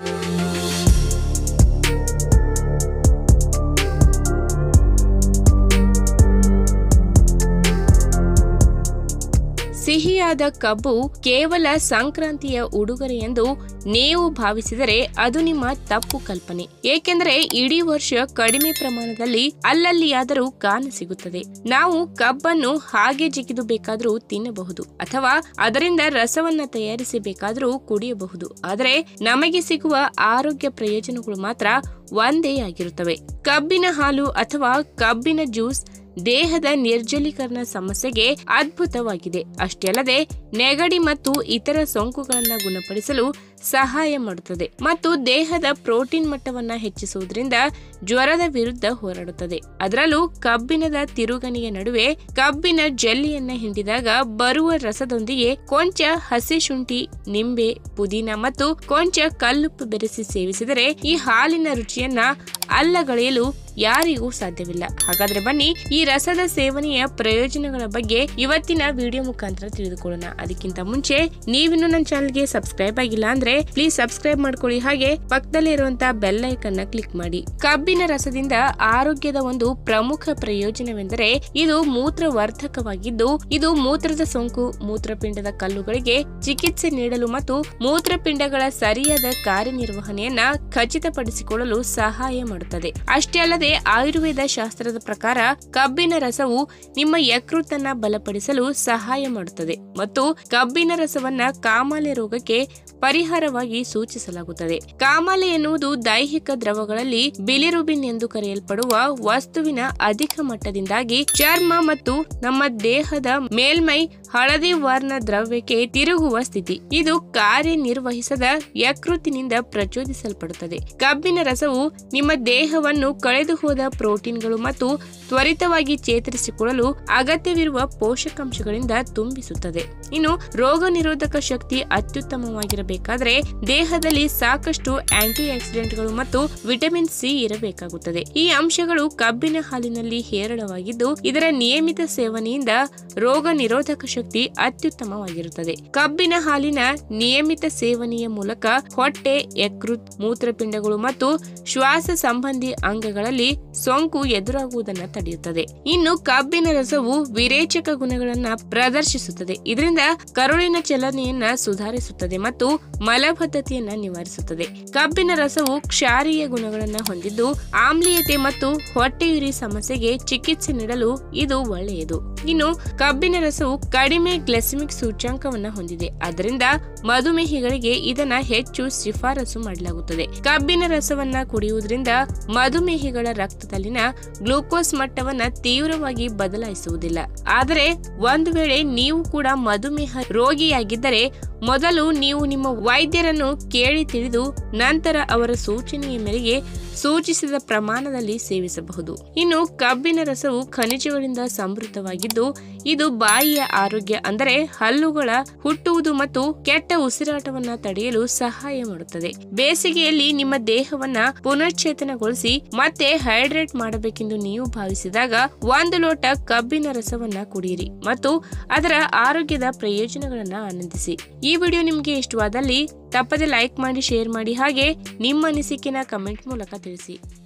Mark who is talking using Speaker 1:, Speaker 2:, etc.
Speaker 1: ಸಿಹಿಯಾದ ಕಬ್ಬು ಕೇವಲ ಸಂಕ್ರಾಂತಿಯ ಉಡುಗೊರೆ ಎಂದು ನೀವು ಭಾವಿಸಿದರೆ ಅದು ನಿಮ್ಮ ತಪ್ಪು ಕಲ್ಪನೆ ಏಕೆಂದರೆ ಇಡೀ ವರ್ಷ ಕಡಿಮೆ ಪ್ರಮಾಣದಲ್ಲಿ ಅಲ್ಲಲ್ಲಿಯಾದರೂ ಕಾಣ ಸಿಗುತ್ತದೆ ನಾವು ಕಬ್ಬನ್ನು ಹಾಗೆ ಜಿಗಿದು ಬೇಕಾದರೂ ತಿನ್ನಬಹುದು ಅಥವಾ ಅದರಿಂದ ರಸವನ್ನ ತಯಾರಿಸಿ ಬೇಕಾದರೂ ಕುಡಿಯಬಹುದು ಆದರೆ ನಮಗೆ ಸಿಗುವ ಆರೋಗ್ಯ ಪ್ರಯೋಜನಗಳು ಮಾತ್ರ ಒಂದೇ ಆಗಿರುತ್ತವೆ ಕಬ್ಬಿನ ಹಾಲು ಅಥವಾ ಕಬ್ಬಿನ ಜ್ಯೂಸ್ ದೇಹದ ನಿರ್ಜಲೀಕರಣ ಸಮಸ್ಯೆಗೆ ಅದ್ಭುತವಾಗಿದೆ ಅಷ್ಟೇ ಅಲ್ಲದೆ ನೆಗಡಿ ಮತ್ತು ಇತರ ಸೋಂಕುಗಳನ್ನು ಗುಣಪಡಿಸಲು ಸಹಾಯ ಮಾಡುತ್ತದೆ ಮತ್ತು ದೇಹದ ಪ್ರೋಟೀನ್ ಮಟ್ಟವನ್ನ ಹೆಚ್ಚಿಸುವುದರಿಂದ ಜ್ವರದ ವಿರುದ್ಧ ಹೋರಾಡುತ್ತದೆ ಅದರಲ್ಲೂ ಕಬ್ಬಿಣದ ತಿರುಗಣಿಯ ನಡುವೆ ಕಬ್ಬಿನ ಜೆಲ್ಲಿಯನ್ನ ಹಿಂಡಿದಾಗ ಬರುವ ರಸದೊಂದಿಗೆ ಕೊಂಚ ಹಸಿ ಶುಂಠಿ ನಿಂಬೆ ಪುದೀನ ಮತ್ತು ಕೊಂಚ ಕಲ್ಲುಪ್ಪು ಬೆರೆಸಿ ಸೇವಿಸಿದರೆ ಈ ಹಾಲಿನ ರುಚಿಯನ್ನ ಅಲ್ಲಗಳೆಯಲು ಯಾರಿಗೂ ಸಾಧ್ಯವಿಲ್ಲ ಹಾಗಾದ್ರೆ ಬನ್ನಿ ಈ ರಸದ ಸೇವನೆಯ ಪ್ರಯೋಜನಗಳ ಬಗ್ಗೆ ಇವತ್ತಿನ ವಿಡಿಯೋ ಮುಖಾಂತರ ತಿಳಿದುಕೊಳ್ಳೋಣ ಅದಕ್ಕಿಂತ ಮುಂಚೆ ನೀವಿನ್ನು ನನ್ನ ಚಾನಲ್ಗೆ ಸಬ್ಸ್ಕ್ರೈಬ್ ಆಗಿಲ್ಲ ಅಂದ್ರೆ ಪ್ಲೀಸ್ ಸಬ್ಸ್ಕ್ರೈಬ್ ಮಾಡ್ಕೊಳ್ಳಿ ಹಾಗೆ ಪಕ್ಕದಲ್ಲಿ ಇರುವಂತಹ ಬೆಲ್ ಐಕನ್ ನ ಕ್ಲಿಕ್ ಮಾಡಿ ಕಬ್ಬಿನ ರಸದಿಂದ ಆರೋಗ್ಯದ ಒಂದು ಪ್ರಮುಖ ಪ್ರಯೋಜನವೆಂದರೆ ಇದು ಮೂತ್ರವರ್ಧಕವಾಗಿದ್ದು ಇದು ಮೂತ್ರದ ಸೋಂಕು ಮೂತ್ರಪಿಂಡದ ಕಲ್ಲುಗಳಿಗೆ ಚಿಕಿತ್ಸೆ ನೀಡಲು ಮತ್ತು ಮೂತ್ರಪಿಂಡಗಳ ಸರಿಯಾದ ಕಾರ್ಯನಿರ್ವಹಣೆಯನ್ನ ಖಚಿತಪಡಿಸಿಕೊಳ್ಳಲು ಸಹಾಯ ಮಾಡುತ್ತದೆ ಅಷ್ಟೇ ಅಲ್ಲದೆ ಆಯುರ್ವೇದ ಶಾಸ್ತ್ರದ ಪ್ರಕಾರ ಕಬ್ಬಿನ ರಸವು ನಿಮ್ಮ ಯಕೃತನ್ನ ಬಲಪಡಿಸಲು ಸಹಾಯ ಮಾಡುತ್ತದೆ ಮತ್ತು ಕಬ್ಬಿನ ರಸವನ್ನ ಕಾಮಾಲೆ ರೋಗಕ್ಕೆ ಪರಿಹಾರವಾಗಿ ಸೂಚಿಸಲಾಗುತ್ತದೆ ಕಾಮಾಲೆ ಎನ್ನುವುದು ದೈಹಿಕ ದ್ರವಗಳಲ್ಲಿ ಬಿಲಿರುಬಿನ್ ಎಂದು ಕರೆಯಲ್ಪಡುವ ವಸ್ತುವಿನ ಅಧಿಕ ಮಟ್ಟದಿಂದಾಗಿ ಚರ್ಮ ಮತ್ತು ನಮ್ಮ ದೇಹದ ಮೇಲ್ಮೈ ಹಳದಿ ವರ್ಣ ದ್ರವ್ಯಕ್ಕೆ ತಿರುಗುವ ಸ್ಥಿತಿ ಇದು ಕಾರ್ಯನಿರ್ವಹಿಸದ ಯಕೃತಿನಿಂದ ಪ್ರಚೋದಿಸಲ್ಪಡುತ್ತದೆ ಕಬ್ಬಿನ ರಸವು ನಿಮ್ಮ ದೇಹವನ್ನು ಕಳೆದು ಹೋದ ಪ್ರೋಟೀನ್ಗಳು ಮತ್ತು ತ್ವರಿತವಾಗಿ ಚೇತರಿಸಿಕೊಳ್ಳಲು ಅಗತ್ಯವಿರುವ ಪೋಷಕಾಂಶಗಳಿಂದ ತುಂಬಿಸುತ್ತದೆ ಇನ್ನು ರೋಗ ನಿರೋಧಕ ಶಕ್ತಿ ಅತ್ಯುತ್ತಮವಾಗಿರಬೇಕಾದ್ರೆ ದೇಹದಲ್ಲಿ ಸಾಕಷ್ಟು ಆಂಟಿ ಆಕ್ಸಿಡೆಂಟ್ಗಳು ಮತ್ತು ವಿಟಮಿನ್ ಸಿ ಇರಬೇಕಾಗುತ್ತದೆ ಈ ಅಂಶಗಳು ಕಬ್ಬಿನ ಹಾಲಿನಲ್ಲಿ ಹೇರಳವಾಗಿದ್ದು ಇದರ ನಿಯಮಿತ ಸೇವನೆಯಿಂದ ರೋಗ ನಿರೋಧಕ ಶಕ್ತಿ ಅತ್ಯುತ್ತಮವಾಗಿರುತ್ತದೆ ಕಬ್ಬಿನ ಹಾಲಿನ ನಿಯಮಿತ ಸೇವನೆಯ ಮೂಲಕ ಹೊಟ್ಟೆ ಯಕೃತ್ ಮೂತ್ರಪಿಂಡಗಳು ಮತ್ತು ಶ್ವಾಸ ಸಂಬಂಧಿ ಅಂಗಗಳಲ್ಲಿ ಸೋಂಕು ಎದುರಾಗುವುದನ್ನು ತಡೆಯುತ್ತದೆ ಇನ್ನು ಕಬ್ಬಿನ ರಸವು ವಿರೇಚಕ ಗುಣಗಳನ್ನ ಪ್ರದರ್ಶಿಸುತ್ತದೆ ಇದರಿಂದ ಕರುಳಿನ ಚಲನೆಯನ್ನ ಸುಧಾರಿಸುತ್ತದೆ ಮತ್ತು ಮಲಬದ್ಧತೆಯನ್ನ ನಿವಾರಿಸುತ್ತದೆ ಕಬ್ಬಿನ ರಸವು ಕ್ಷಾರೀಯ ಗುಣಗಳನ್ನ ಹೊಂದಿದ್ದು ಆಮ್ಲೀಯತೆ ಮತ್ತು ಹೊಟ್ಟೆಯುರಿ ಸಮಸ್ಯೆಗೆ ಚಿಕಿತ್ಸೆ ನೀಡಲು ಇದು ಒಳ್ಳೆಯದು ಇನ್ನು ಕಬ್ಬಿನ ರಸವು ಕಡಿಮೆ ಗ್ಲೆಸಿಮಿಕ್ ಸೂಚ್ಯಾಂಕವನ್ನ ಹೊಂದಿದೆ ಆದ್ದರಿಂದ ಮಧುಮೇಹಿಗಳಿಗೆ ಇದನ್ನ ಹೆಚ್ಚು ಶಿಫಾರಸು ಮಾಡಲಾಗುತ್ತದೆ ಕಬ್ಬಿನ ರಸವನ್ನ ಕುಡಿಯುವುದರಿಂದ ಮಧುಮೇಹಿಗಳ ರಕ್ತದಲ್ಲಿನ ಗ್ಲೂಕೋಸ್ ಮಟ್ಟವನ್ನ ತೀವ್ರವಾಗಿ ಬದಲಾಯಿಸುವುದಿಲ್ಲ ಆದರೆ ಒಂದು ವೇಳೆ ನೀವು ಕೂಡ ಮಧುಮೇಹ ರೋಗಿಯಾಗಿದ್ದರೆ ಮೊದಲು ನೀವು ನಿಮ್ಮ ವೈದ್ಯರನ್ನು ಕೇಳಿ ತಿಳಿದು ನಂತರ ಅವರ ಸೂಚನೆಯ ಮೇರೆಗೆ ಸೂಚಿಸಿದ ಪ್ರಮಾಣದಲ್ಲಿ ಸೇವಿಸಬಹುದು ಇನ್ನು ಕಬ್ಬಿನ ರಸವು ಖನಿಜಗಳಿಂದ ಸಮೃದ್ಧವಾಗಿದ್ದು ಇದು ಬಾಯಿಯ ಆರೋಗ್ಯ ಅಂದರೆ ಹಲ್ಲುಗಳ ಹುಟ್ಟುವುದು ಮತ್ತು ಕೆಟ್ಟ ಉಸಿರಾಟವನ್ನ ತಡೆಯಲು ಸಹಾಯ ಮಾಡುತ್ತದೆ ಬೇಸಿಗೆಯಲ್ಲಿ ನಿಮ್ಮ ದೇಹವನ್ನ ಪುನಶ್ಚೇತನಗೊಳಿಸಿ ಮತ್ತೆ ಹೈಡ್ರೇಟ್ ಮಾಡಬೇಕೆಂದು ನೀವು ಭಾವಿಸಿದಾಗ ಒಂದು ಲೋಟ ಕಬ್ಬಿನ ರಸವನ್ನ ಕುಡಿಯಿರಿ ಮತ್ತು ಅದರ ಆರೋಗ್ಯದ ಪ್ರಯೋಜನಗಳನ್ನ ಆನಂದಿಸಿ ಈ ವಿಡಿಯೋ ನಿಮಗೆ ಇಷ್ಟವಾದಲ್ಲಿ ತಪ್ಪದೆ ಲೈಕ್ ಮಾಡಿ ಶೇರ್ ಮಾಡಿ ಹಾಗೆ ನಿಮ್ಮ ಅನಿಸಿಕೆನ ಕಮೆಂಟ್ ಮೂಲಕ ತಿಳಿಸಿ